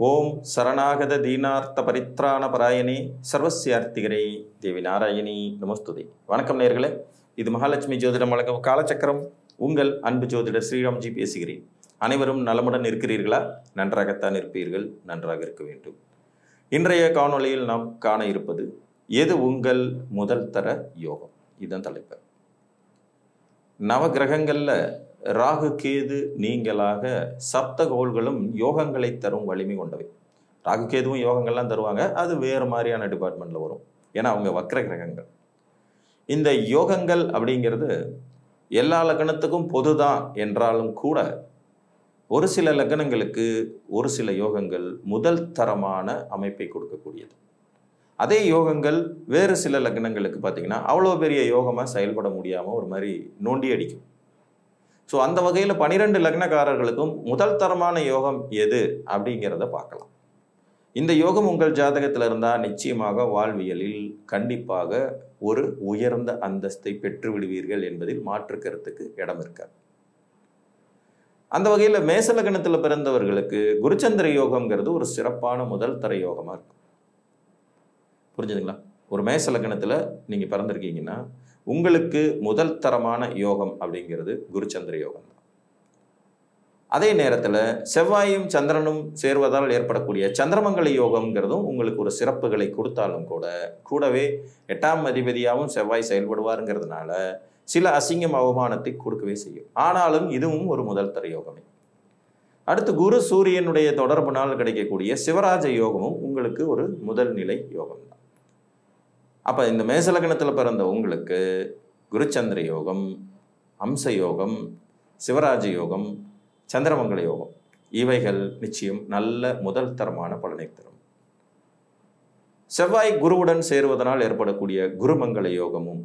ஓம் சரணாகத தீனார்த்த பரித்ராண பராயணி சர்வசியார்த்திகரை தேவி நாராயணி நமஸ்துதி வணக்கம் நேர்களே இது மகாலட்சுமி ஜோதிடம் வழங்கும் காலச்சக்கரம் உங்கள் அன்பு ஜோதிடர் ஸ்ரீராம்ஜி பேசுகிறேன் அனைவரும் நலமுடன் இருக்கிறீர்களா நன்றாகத்தான் இருப்பீர்கள் நன்றாக இருக்க வேண்டும் இன்றைய காணொளியில் நாம் காண இருப்பது எது உங்கள் முதல் தர யோகம் இதுதான் தலைப்பு நவ கிரகங்கள்ல ராகு கேது நீங்களாக சப்த கோள்களும் யோகங்களை தரும் வலிமை கொண்டவை ராகு கேதுவும் யோகங்கள்லாம் தருவாங்க அது வேறு மாதிரியான டிபார்ட்மெண்ட்ல வரும் ஏன்னா அவங்க வக்ர கிரகங்கள் இந்த யோகங்கள் அப்படிங்கிறது எல்லா லக்னத்துக்கும் பொதுதான் என்றாலும் கூட ஒரு சில லக்னங்களுக்கு ஒரு சில யோகங்கள் முதல் தரமான அமைப்பை கொடுக்கக்கூடியது அதே யோகங்கள் வேறு சில லக்னங்களுக்கு பார்த்தீங்கன்னா அவ்வளோ பெரிய யோகமாக செயல்பட முடியாமல் ஒரு மாதிரி நோண்டி அடிக்கும் ஸோ அந்த வகையில் பனிரெண்டு லக்னக்காரர்களுக்கும் முதல் தரமான யோகம் எது அப்படிங்கிறத பார்க்கலாம் இந்த யோகம் உங்கள் ஜாதகத்தில் இருந்தால் நிச்சயமாக வாழ்வியலில் கண்டிப்பாக ஒரு உயர்ந்த அந்தஸ்தை பெற்று விடுவீர்கள் என்பதில் மாற்று கருத்துக்கு இடம் இருக்காது அந்த வகையில் மேசலகணத்தில் பிறந்தவர்களுக்கு குருச்சந்திர யோகம்ங்கிறது ஒரு சிறப்பான முதல் தர யோகமாக இருக்கும் புரிஞ்சுதுங்களா ஒரு மேச லக்னத்தில் நீங்கள் பிறந்திருக்கீங்கன்னா உங்களுக்கு முதல் தரமான யோகம் அப்படிங்கிறது குருச்சந்திர யோகம் தான் அதே நேரத்தில் செவ்வாயும் சந்திரனும் சேர்வதால் ஏற்படக்கூடிய சந்திரமங்கல யோகம்ங்கிறதும் உங்களுக்கு ஒரு சிறப்புகளை கொடுத்தாலும் கூட கூடவே எட்டாம் அதிபதியாகவும் செவ்வாய் செயல்படுவாருங்கிறதுனால சில அசிங்கம் அவமானத்தை கொடுக்கவே செய்யும் ஆனாலும் இதுவும் ஒரு முதல் தர யோகமே அடுத்து குரு சூரியனுடைய தொடர்புனால் கிடைக்கக்கூடிய சிவராஜ யோகமும் உங்களுக்கு ஒரு முதல் நிலை யோகம் தான் அப்போ இந்த மேசலகணத்தில் பிறந்த உங்களுக்கு குருச்சந்திர யோகம் அம்ச யோகம் சிவராஜ யோகம் சந்திரமங்கல யோகம் இவைகள் நிச்சயம் நல்ல முதல் தரமான பலனை தரும் செவ்வாய் குருவுடன் சேருவதனால் ஏற்படக்கூடிய குருமங்கல யோகமும்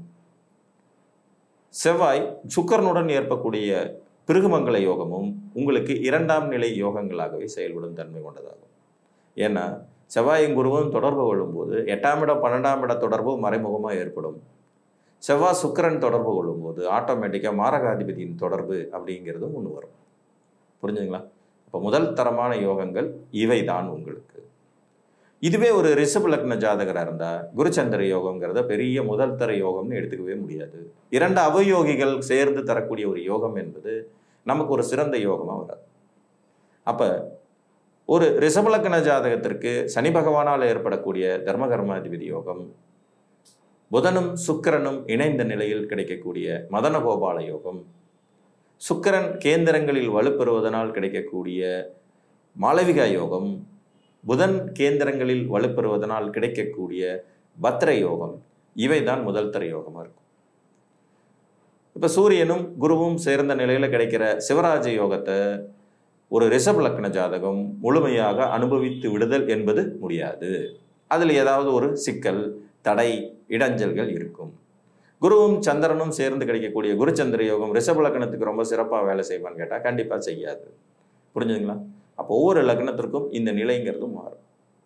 செவ்வாய் சுக்கரனுடன் ஏற்படக்கூடிய பிருகுமங்கல யோகமும் உங்களுக்கு இரண்டாம் நிலை யோகங்களாகவே செயல்படும் தன்மை கொண்டதாகும் ஏன்னா செவ்வாயும் குருவும் தொடர்பு கொள்ளும்போது எட்டாம் இடம் பன்னெண்டாம் இட தொடர்பு மறைமுகமாக ஏற்படும் செவ்வாய் சுக்கரன் தொடர்பு கொள்ளும்போது ஆட்டோமேட்டிக்காக மாரகாதிபதியின் தொடர்பு அப்படிங்கிறதும் ஒன்று வரும் புரிஞ்சுங்களா இப்போ முதல் தரமான யோகங்கள் இவை தான் உங்களுக்கு இதுவே ஒரு ரிஷப லக்ன ஜாதகராக இருந்தால் குருச்சந்திர யோகங்கிறத பெரிய முதல் தர யோகம்னு எடுத்துக்கவே முடியாது இரண்டு அவயோகிகள் சேர்ந்து தரக்கூடிய ஒரு யோகம் என்பது நமக்கு ஒரு சிறந்த யோகமாக வராது அப்போ ஒரு ரிஷபலக்கண ஜாதகத்திற்கு சனி பகவானால் ஏற்படக்கூடிய தர்மகர்மாதிபதி யோகம் புதனும் சுக்கிரனும் இணைந்த நிலையில் கிடைக்கக்கூடிய மதன கோபால யோகம் சுக்கிரன் கேந்திரங்களில் வலுப்பெறுவதனால் கிடைக்கக்கூடிய மாளவிகா யோகம் புதன் கேந்திரங்களில் வலுப்பெறுவதனால் கிடைக்கக்கூடிய பத்ர யோகம் இவை தான் முதல் தர யோகமாக இருக்கும் இப்போ சூரியனும் குருவும் சேர்ந்த நிலையில் கிடைக்கிற சிவராஜ யோகத்தை ஒரு ரிஷப லக்ன ஜாதகம் முழுமையாக அனுபவித்து விடுதல் என்பது முடியாது அதில் ஏதாவது ஒரு சிக்கல் தடை இடைஞ்சல்கள் இருக்கும் குருவும் சந்திரனும் சேர்ந்து கிடைக்கக்கூடிய குருச்சந்திர யோகம் ரிஷப லக்னத்துக்கு ரொம்ப சிறப்பாக வேலை செய்வான்னு கேட்டால் கண்டிப்பாக செய்யாது புரிஞ்சுங்களா அப்போ ஒவ்வொரு லக்னத்திற்கும் இந்த நிலைங்கிறதும் மாறும்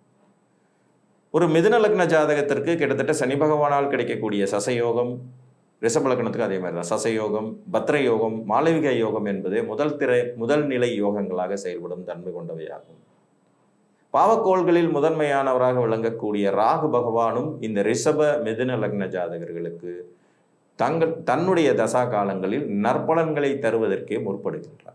ஒரு மிதுன லக்ன ஜாதகத்திற்கு கிட்டத்தட்ட சனி பகவானால் கிடைக்கக்கூடிய சசயோகம் ரிஷப லக்னத்துக்கு அதே மாதிரி தான் சசயோகம் பத்ர யோகம் மாளவிக யோகம் என்பது முதல் திரை முதல் நிலை யோகங்களாக செயல்படும் தன்மை கொண்டவையாகும் பாவக்கோள்களில் முதன்மையானவராக விளங்கக்கூடிய ராகு பகவானும் இந்த ரிஷப மிதுன லக்ன ஜாதகர்களுக்கு தங்கள் தன்னுடைய தசா காலங்களில் நற்பலன்களை தருவதற்கே முற்படுகின்றார்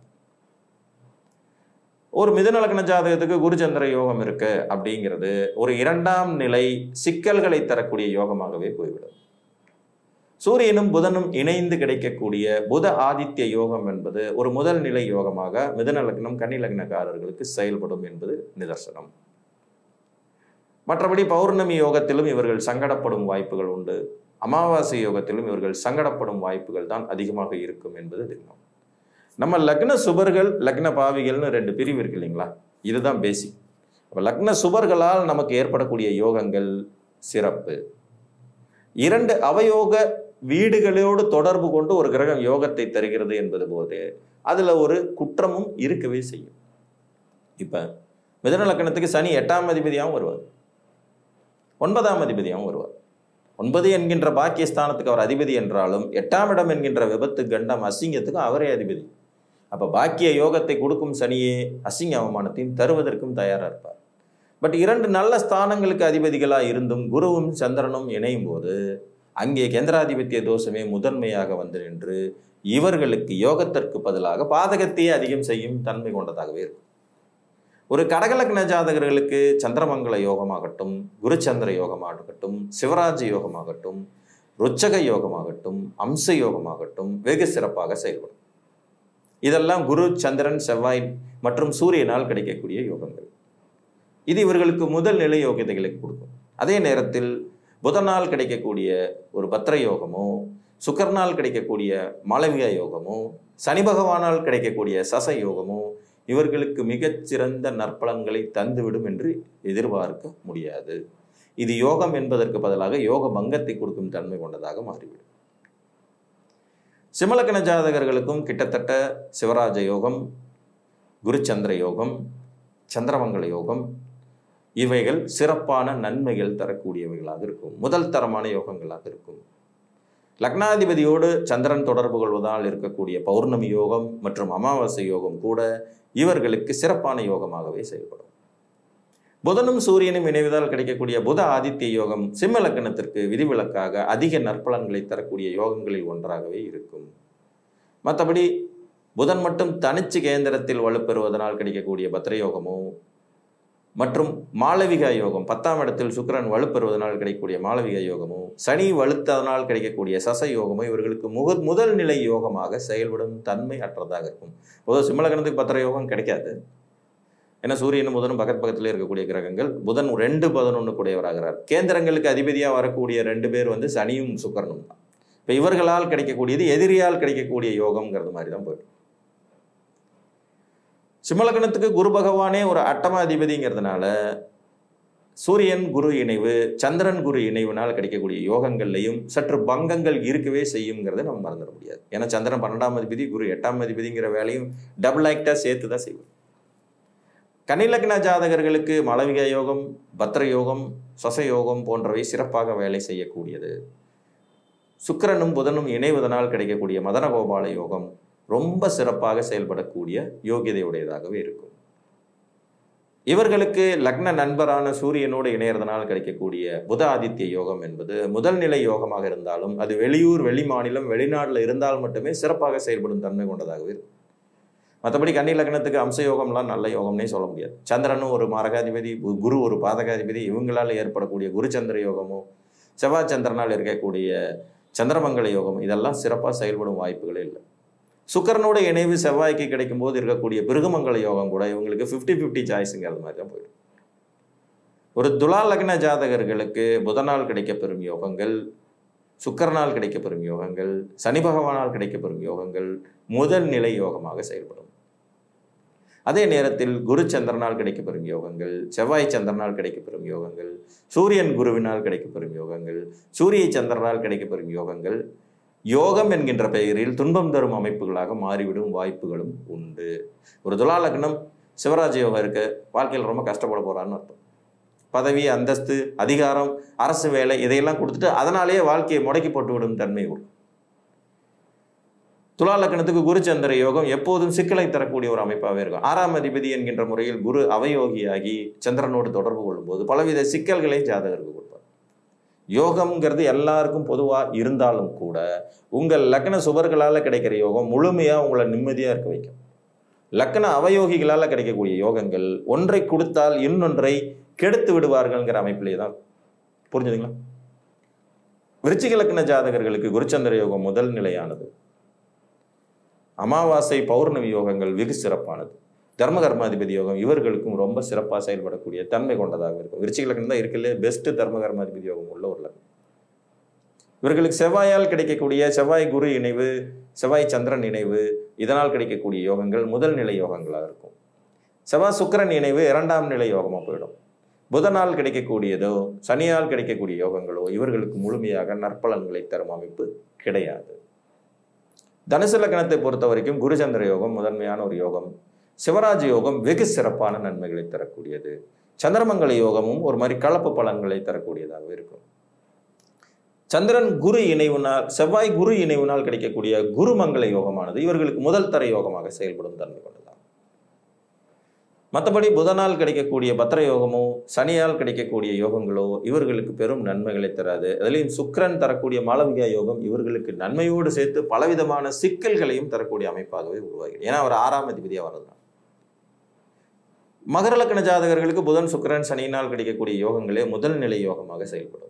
ஒரு மிதுன லக்ன ஜாதகத்துக்கு குருச்சந்திர யோகம் இருக்கு அப்படிங்கிறது ஒரு இரண்டாம் நிலை சிக்கல்களை தரக்கூடிய யோகமாகவே போய்விடும் சூரியனும் புதனும் இணைந்து கிடைக்கக்கூடிய புத ஆதித்ய யோகம் என்பது ஒரு முதல் நிலை யோகமாக மிதன லக்னம் கன்னி லக்னக்காரர்களுக்கு செயல்படும் என்பது நிதர்சனம் மற்றபடி பௌர்ணமி யோகத்திலும் இவர்கள் சங்கடப்படும் வாய்ப்புகள் உண்டு அமாவாசை யோகத்திலும் இவர்கள் சங்கடப்படும் வாய்ப்புகள் தான் அதிகமாக இருக்கும் என்பது தினம் நம்ம லக்ன சுபர்கள் லக்ன பாவிகள்னு ரெண்டு பிரிவு இருக்கு இல்லைங்களா இதுதான் பேசிக் அப்போ லக்ன சுபர்களால் நமக்கு ஏற்படக்கூடிய யோகங்கள் சிறப்பு இரண்டு அவயோக வீடுகளோடு தொடர்பு கொண்டு ஒரு கிரகம் யோகத்தை தருகிறது என்பது போது அதில் ஒரு குற்றமும் இருக்கவே செய்யும் இப்போ மிதன லக்கணத்துக்கு சனி எட்டாம் அதிபதியாகவும் வருவார் ஒன்பதாம் அதிபதியாகவும் வருவார் ஒன்பது என்கின்ற பாக்கியஸ்தானத்துக்கு அவர் அதிபதி என்றாலும் எட்டாம் இடம் என்கின்ற விபத்து கண்டம் அசிங்கத்துக்கும் அவரே அதிபதி அப்போ பாக்கிய யோகத்தை கொடுக்கும் சனியே அசிங்க அவமானத்தையும் தருவதற்கும் தயாராக இருப்பார் பட் இரண்டு நல்ல ஸ்தானங்களுக்கு அதிபதிகளாக இருந்தும் குருவும் சந்திரனும் இணையும் போது அங்கே கேந்திராதிபத்திய தோஷமே முதன்மையாக வந்து நின்று இவர்களுக்கு யோகத்திற்கு பதிலாக பாதகத்தையே அதிகம் செய்யும் தன்மை கொண்டதாகவே இருக்கும் ஒரு கடகலக்ன ஜாதகர்களுக்கு சந்திரமங்கல யோகமாகட்டும் குருச்சந்திர யோகமாகட்டும் சிவராஜ யோகமாகட்டும் ருச்சக யோகமாகட்டும் அம்ச யோகமாகட்டும் வெகு சிறப்பாக செயல்படும் இதெல்லாம் குரு சந்திரன் செவ்வாய் மற்றும் சூரியனால் கிடைக்கக்கூடிய யோகங்கள் இது இவர்களுக்கு முதல் நிலை யோகியதைகளை கொடுக்கும் அதே நேரத்தில் புதனால் கிடைக்கக்கூடிய ஒரு பத்திர யோகமோ சுக்கரனால் கிடைக்கக்கூடிய மாளவிகா யோகமோ சனி பகவானால் கிடைக்கக்கூடிய சச யோகமோ இவர்களுக்கு மிகச்சிறந்த நற்பலன்களை தந்துவிடும் என்று எதிர்பார்க்க முடியாது இது யோகம் என்பதற்கு பதிலாக யோக பங்கத்தை கொடுக்கும் தன்மை கொண்டதாக மாறிவிடும் சிமலக்கண ஜாதகர்களுக்கும் கிட்டத்தட்ட சிவராஜ யோகம் குருச்சந்திர யோகம் சந்திரமங்கல யோகம் இவைகள் சிறப்பான நன்மைகள் தரக்கூடியவைகளாக இருக்கும் முதல் தரமான யோகங்களாக இருக்கும் லக்னாதிபதியோடு சந்திரன் தொடர்பு கொள்வதால் இருக்கக்கூடிய பௌர்ணமி யோகம் மற்றும் அமாவாசை யோகம் கூட இவர்களுக்கு சிறப்பான யோகமாகவே செயல்படும் புதனும் சூரியனும் இணைவதால் கிடைக்கக்கூடிய புத ஆதித்ய யோகம் சிம்ம லக்கணத்திற்கு விதிவிலக்காக அதிக நற்பலன்களை தரக்கூடிய யோகங்களில் ஒன்றாகவே இருக்கும் மற்றபடி புதன் மட்டும் தனிச்சு கேந்திரத்தில் வலுப்பெறுவதனால் கிடைக்கக்கூடிய பத்திர யோகமோ மற்றும் மாளவிகா யோகம் பத்தாம் இடத்தில் சுக்கிரன் வலுப்பெறுவதனால் கிடைக்கக்கூடிய மாளவிகா யோகமோ சனி வலுத்ததனால் கிடைக்கக்கூடிய சச யோகமோ இவர்களுக்கு முக முதல் நிலை யோகமாக செயல்படும் தன்மை அற்றதாக இருக்கும் பொதுவாக சிம்மலகணத்துக்கு பத்திர யோகம் கிடைக்காது ஏன்னா சூரியனும் புதனும் பக்கத்து பக்கத்தில் இருக்கக்கூடிய கிரகங்கள் புதன் ரெண்டு பதினொன்று கூடியவராகிறார் கேந்திரங்களுக்கு அதிபதியாக வரக்கூடிய ரெண்டு பேர் வந்து சனியும் சுக்கரனும் தான் இப்போ இவர்களால் கிடைக்கக்கூடியது எதிரியால் கிடைக்கக்கூடிய யோகம்ங்கிறது மாதிரி தான் போயிடும் சிம்மலக்கணத்துக்கு குரு பகவானே ஒரு அட்டம அதிபதிங்கிறதுனால சூரியன் குரு இணைவு சந்திரன் குரு இணைவினால் கிடைக்கக்கூடிய யோகங்கள்லையும் சற்று பங்கங்கள் இருக்கவே செய்யுங்கிறத நம்ம மறந்துட முடியாது ஏன்னா சந்திரன் பன்னெண்டாம் அதிபதி குரு எட்டாம் அதிபதிங்கிற வேலையும் டபுள் ஆக்டாக சேர்த்து தான் செய்வோம் கன்னிலக்ன ஜாதகர்களுக்கு மலவிக யோகம் பத்ர யோகம் சொச யோகம் போன்றவை சிறப்பாக வேலை செய்யக்கூடியது சுக்கிரனும் புதனும் இணைவதனால் கிடைக்கக்கூடிய மதன கோபால யோகம் ரொம்ப சிறப்பாக செயல்படக்கூடிய யோகியதையுடையதாகவே இருக்கும் இவர்களுக்கு லக்ன நண்பரான சூரியனோடு இணையறதுனால் கிடைக்கக்கூடிய புத ஆதித்ய யோகம் என்பது முதல் நிலை யோகமாக இருந்தாலும் அது வெளியூர் வெளி மாநிலம் வெளிநாட்டில் இருந்தால் மட்டுமே சிறப்பாக செயல்படும் தன்மை கொண்டதாகவே இருக்கும் மற்றபடி கன்னி லக்னத்துக்கு அம்ச யோகம்லாம் நல்ல யோகம்னே சொல்ல முடியாது சந்திரனும் ஒரு மரகாதிபதி கு- குரு ஒரு பாதகாதிபதி இவங்களால் ஏற்படக்கூடிய குரு சந்திர யோகமோ செவ்வாய் சந்திரனால் இருக்கக்கூடிய சந்திரமங்கல யோகம் இதெல்லாம் சிறப்பாக செயல்படும் வாய்ப்புகளே இல்லை சுக்கரனோட இணைவு செவ்வாய்க்கு கிடைக்கும் போது இருக்கக்கூடிய பிருகுமங்கல யோகம் கூட இவங்களுக்கு ஃபிஃப்டி ஃபிஃப்டி சாய்ஸுங்கிறது மாதிரி தான் போயிடும் ஒரு துலா லக்ன ஜாதகர்களுக்கு புதனால் கிடைக்கப்பெறும் யோகங்கள் சுக்கரனால் கிடைக்கப்பெறும் யோகங்கள் சனி பகவானால் கிடைக்கப்பெறும் யோகங்கள் முதல் நிலை யோகமாக செயல்படும் அதே நேரத்தில் குரு சந்திரனால் கிடைக்கப்பெறும் யோகங்கள் செவ்வாய் சந்திரனால் கிடைக்கப்பெறும் யோகங்கள் சூரியன் குருவினால் கிடைக்கப்பெறும் யோகங்கள் சூரிய சந்திரனால் கிடைக்கப்பெறும் யோகங்கள் யோகம் என்கின்ற பெயரில் துன்பம் தரும் அமைப்புகளாக மாறிவிடும் வாய்ப்புகளும் உண்டு ஒரு துலா லக்னம் சிவராஜ யோகம் இருக்கு வாழ்க்கையில் ரொம்ப கஷ்டப்பட போறான்னு அர்த்தம் பதவி அந்தஸ்து அதிகாரம் அரசு வேலை இதையெல்லாம் கொடுத்துட்டு அதனாலேயே வாழ்க்கையை முடக்கி போட்டு விடும் தன்மை உண்டு துலா லக்னத்துக்கு குரு சந்திர யோகம் எப்போதும் சிக்கலை தரக்கூடிய ஒரு அமைப்பாகவே இருக்கும் ஆறாம் அதிபதி என்கின்ற முறையில் குரு அவயோகியாகி சந்திரனோடு தொடர்பு கொள்ளும்போது பலவித சிக்கல்களை ஜாதகருக்கு கொடுப்பார் யோகம்ங்கிறது எல்லாருக்கும் பொதுவாக இருந்தாலும் கூட உங்கள் லக்ன சுபர்களால் கிடைக்கிற யோகம் முழுமையாக உங்களை நிம்மதியாக இருக்க வைக்கும் லக்ன அவயோகிகளால் கிடைக்கக்கூடிய யோகங்கள் ஒன்றை கொடுத்தால் இன்னொன்றை கெடுத்து விடுவார்கள்ங்கிற அமைப்பிலே தான் புரிஞ்சுதுங்களா விருச்சிக லக்ன ஜாதகர்களுக்கு குருச்சந்திர யோகம் முதல் நிலையானது அமாவாசை பௌர்ணமி யோகங்கள் வெகு சிறப்பானது தர்ம கர்மாதிபதி யோகம் இவர்களுக்கும் ரொம்ப சிறப்பாக செயல்படக்கூடிய தன்மை கொண்டதாக இருக்கும் விருச்சிக லக்னம் தான் இருக்கலே பெஸ்ட் தர்ம கர்மாதிபதி யோகம் உள்ள ஒரு லக்னம் இவர்களுக்கு செவ்வாயால் கிடைக்கக்கூடிய செவ்வாய் குரு இணைவு செவ்வாய் சந்திரன் இணைவு இதனால் கிடைக்கக்கூடிய யோகங்கள் முதல் நிலை யோகங்களாக இருக்கும் செவ்வாய் சுக்கிரன் இணைவு இரண்டாம் நிலை யோகமாக போயிடும் புதனால் கிடைக்கக்கூடியதோ சனியால் கிடைக்கக்கூடிய யோகங்களோ இவர்களுக்கு முழுமையாக நற்பலன்களை தரும் அமைப்பு கிடையாது தனுசு லக்னத்தை பொறுத்த வரைக்கும் குருச்சந்திர யோகம் முதன்மையான ஒரு யோகம் சிவராஜ யோகம் வெகு சிறப்பான நன்மைகளை தரக்கூடியது சந்திரமங்கல யோகமும் ஒரு மாதிரி கலப்பு பலன்களை தரக்கூடியதாக இருக்கும் சந்திரன் குரு இணைவுனால் செவ்வாய் குரு இணைவுனால் கிடைக்கக்கூடிய குருமங்கல யோகமானது இவர்களுக்கு முதல் தர யோகமாக செயல்படும் தன்மை கொண்டதாகும் மற்றபடி புதனால் கிடைக்கக்கூடிய பத்திர யோகமோ சனியால் கிடைக்கக்கூடிய யோகங்களோ இவர்களுக்கு பெரும் நன்மைகளை தராது அதுலேயும் சுக்கிரன் தரக்கூடிய மாளவிகா யோகம் இவர்களுக்கு நன்மையோடு சேர்த்து பலவிதமான சிக்கல்களையும் தரக்கூடிய அமைப்பாகவே உருவாகிறது ஏன்னா அவர் ஆறாம் அதிபதியாக வர்றது மகர லக்ன ஜாதகர்களுக்கு புதன் சுக்கிரன் சனியினால் கிடைக்கக்கூடிய யோகங்களே முதல் நிலை யோகமாக செயல்படும்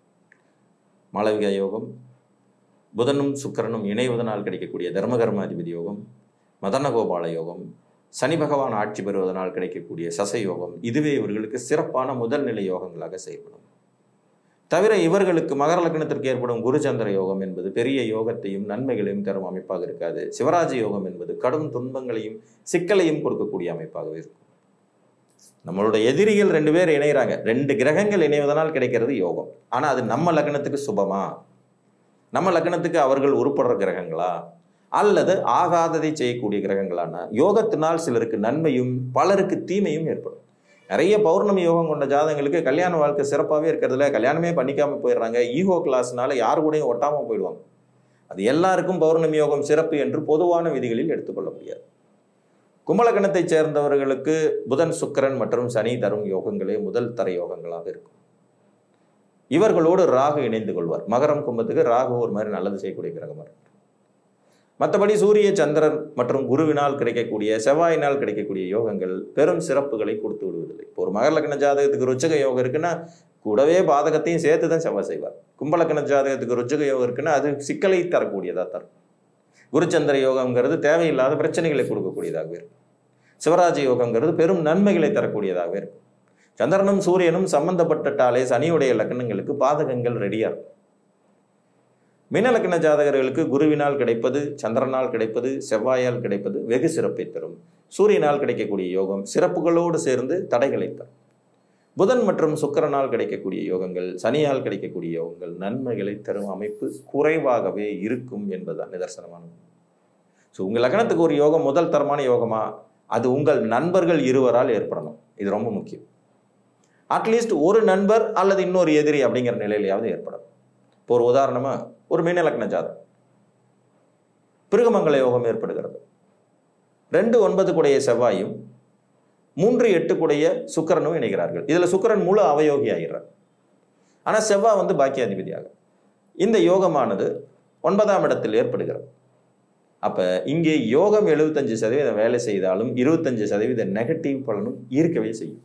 மாளவிகா யோகம் புதனும் சுக்கிரனும் இணைவதனால் கிடைக்கக்கூடிய தர்மகர்ம அதிபதி யோகம் மதனகோபால யோகம் சனி பகவான் ஆட்சி பெறுவதனால் கிடைக்கக்கூடிய சச யோகம் இதுவே இவர்களுக்கு சிறப்பான முதல் நிலை யோகங்களாக செயல்படும் தவிர இவர்களுக்கு மகர லக்னத்திற்கு ஏற்படும் குருச்சந்திர யோகம் என்பது பெரிய யோகத்தையும் நன்மைகளையும் தரும் அமைப்பாக இருக்காது சிவராஜ யோகம் என்பது கடும் துன்பங்களையும் சிக்கலையும் கொடுக்கக்கூடிய அமைப்பாகவே இருக்கும் நம்மளோட எதிரிகள் ரெண்டு பேர் இணைகிறாங்க ரெண்டு கிரகங்கள் இணைவதனால் கிடைக்கிறது யோகம் ஆனா அது நம்ம லக்னத்துக்கு சுபமா நம்ம லக்னத்துக்கு அவர்கள் உருப்படுற கிரகங்களா அல்லது ஆகாததை செய்யக்கூடிய கிரகங்களான யோகத்தினால் சிலருக்கு நன்மையும் பலருக்கு தீமையும் ஏற்படும் நிறைய பௌர்ணமி யோகம் கொண்ட ஜாதகங்களுக்கு கல்யாண வாழ்க்கை சிறப்பாகவே இருக்கிறதுல கல்யாணமே பண்ணிக்காம போயிடுறாங்க ஈகோ கிளாஸ்னால யாரு கூடயும் ஒட்டாம போயிடுவாங்க அது எல்லாருக்கும் பௌர்ணமி யோகம் சிறப்பு என்று பொதுவான விதிகளில் எடுத்துக்கொள்ள முடியாது கும்பலகணத்தை சேர்ந்தவர்களுக்கு புதன் சுக்கிரன் மற்றும் சனி தரும் யோகங்களே முதல் தர யோகங்களாக இருக்கும் இவர்களோடு ராகு இணைந்து கொள்வார் மகரம் கும்பத்துக்கு ராகு ஒரு மாதிரி நல்லது செய்யக்கூடிய கிரகமாக இருக்கு மற்றபடி சூரிய சந்திரன் மற்றும் குருவினால் கிடைக்கக்கூடிய செவ்வாயினால் கிடைக்கக்கூடிய யோகங்கள் பெரும் சிறப்புகளை கொடுத்து விடுவதில்லை இப்போ ஒரு மகர லக்ன ஜாதகத்துக்கு ருச்சக யோகம் இருக்குன்னா கூடவே பாதகத்தையும் சேர்த்து தான் செவ்வாய் செய்வார் கும்பலக்கண ஜாதகத்துக்கு ருச்சக யோகம் இருக்குன்னா அது சிக்கலை தரக்கூடியதாக தரும் குருச்சந்திர யோகம்ங்கிறது தேவையில்லாத பிரச்சனைகளை கொடுக்கக்கூடியதாகவே இருக்கும் சிவராஜ யோகம்ங்கிறது பெரும் நன்மைகளை தரக்கூடியதாகவே இருக்கும் சந்திரனும் சூரியனும் சம்பந்தப்பட்டுட்டாலே சனியுடைய லக்னங்களுக்கு பாதகங்கள் ரெடியா இருக்கும் மீன லக்ன ஜாதகர்களுக்கு குருவினால் கிடைப்பது சந்திரனால் கிடைப்பது செவ்வாயால் கிடைப்பது வெகு சிறப்பை தரும் சூரியனால் கிடைக்கக்கூடிய யோகம் சிறப்புகளோடு சேர்ந்து தடைகளை தரும் புதன் மற்றும் சுக்கிரனால் கிடைக்கக்கூடிய யோகங்கள் சனியால் கிடைக்கக்கூடிய யோகங்கள் நன்மைகளை தரும் அமைப்பு குறைவாகவே இருக்கும் என்பதுதான் நிதர்சனமான ஸோ உங்கள் லக்னத்துக்கு ஒரு யோகம் முதல் தரமான யோகமா அது உங்கள் நண்பர்கள் இருவரால் ஏற்படணும் இது ரொம்ப முக்கியம் அட்லீஸ்ட் ஒரு நண்பர் அல்லது இன்னொரு எதிரி அப்படிங்கிற நிலையிலையாவது ஏற்படும் இப்போ ஒரு உதாரணமா ஒரு மீன லக்ன ஜாதகம் பிருகமங்கல யோகம் ஏற்படுகிறது ரெண்டு ஒன்பது கூடைய செவ்வாயும் மூன்று எட்டு கூடைய சுக்கரனும் இணைகிறார்கள் இதுல சுக்கரன் முழு அவயோகி ஆகிறார் ஆனா செவ்வாய் வந்து பாக்கியாதிபதியாக இந்த யோகமானது ஒன்பதாம் இடத்தில் ஏற்படுகிறது அப்ப இங்கே யோகம் எழுபத்தஞ்சு சதவீதம் வேலை செய்தாலும் இருபத்தஞ்சு சதவீத நெகட்டிவ் பலனும் ஈர்க்கவே செய்யும்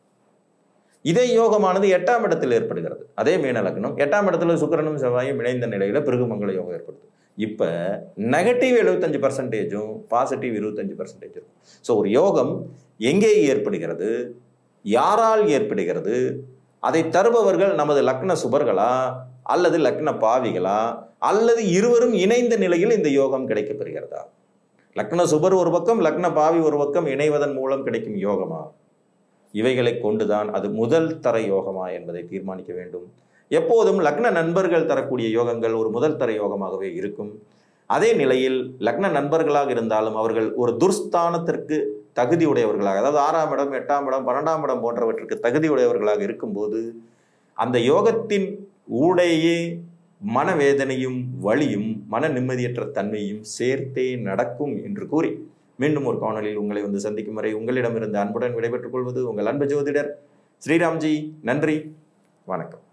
இதே யோகமானது எட்டாம் இடத்தில் ஏற்படுகிறது அதே மீன லக்னம் எட்டாம் இடத்துல சுக்கரனும் செவ்வாயும் இணைந்த நிலையில பிருகுமங்கல யோகம் ஏற்படுது இப்ப நெகட்டிவ் எழுபத்தஞ்சு பர்சன்டேஜும் பாசிட்டிவ் இருபத்தஞ்சு பர்சன்டேஜ் இருக்கும் ஸோ ஒரு யோகம் எங்கே ஏற்படுகிறது யாரால் ஏற்படுகிறது அதை தருபவர்கள் நமது லக்ன சுபர்களா அல்லது லக்ன பாவிகளா அல்லது இருவரும் இணைந்த நிலையில் இந்த யோகம் கிடைக்கப்பெறுகிறதா லக்ன சுபர் ஒரு பக்கம் லக்ன பாவி ஒரு பக்கம் இணைவதன் மூலம் கிடைக்கும் யோகமா இவைகளை கொண்டுதான் அது முதல் தர யோகமா என்பதை தீர்மானிக்க வேண்டும் எப்போதும் லக்ன நண்பர்கள் தரக்கூடிய யோகங்கள் ஒரு முதல் தர யோகமாகவே இருக்கும் அதே நிலையில் லக்ன நண்பர்களாக இருந்தாலும் அவர்கள் ஒரு துர்ஸ்தானத்திற்கு தகுதி உடையவர்களாக அதாவது ஆறாம் இடம் எட்டாம் இடம் பன்னெண்டாம் இடம் போன்றவற்றிற்கு தகுதி உடையவர்களாக இருக்கும்போது அந்த யோகத்தின் ஊடையே மனவேதனையும் வலியும் மன நிம்மதியற்ற தன்மையும் சேர்த்தே நடக்கும் என்று கூறி மீண்டும் ஒரு காணொலியில் உங்களை வந்து சந்திக்கும் வரை உங்களிடமிருந்து அன்புடன் விடைபெற்றுக் கொள்வது உங்கள் அன்பு ஜோதிடர் ஸ்ரீராம்ஜி நன்றி வணக்கம்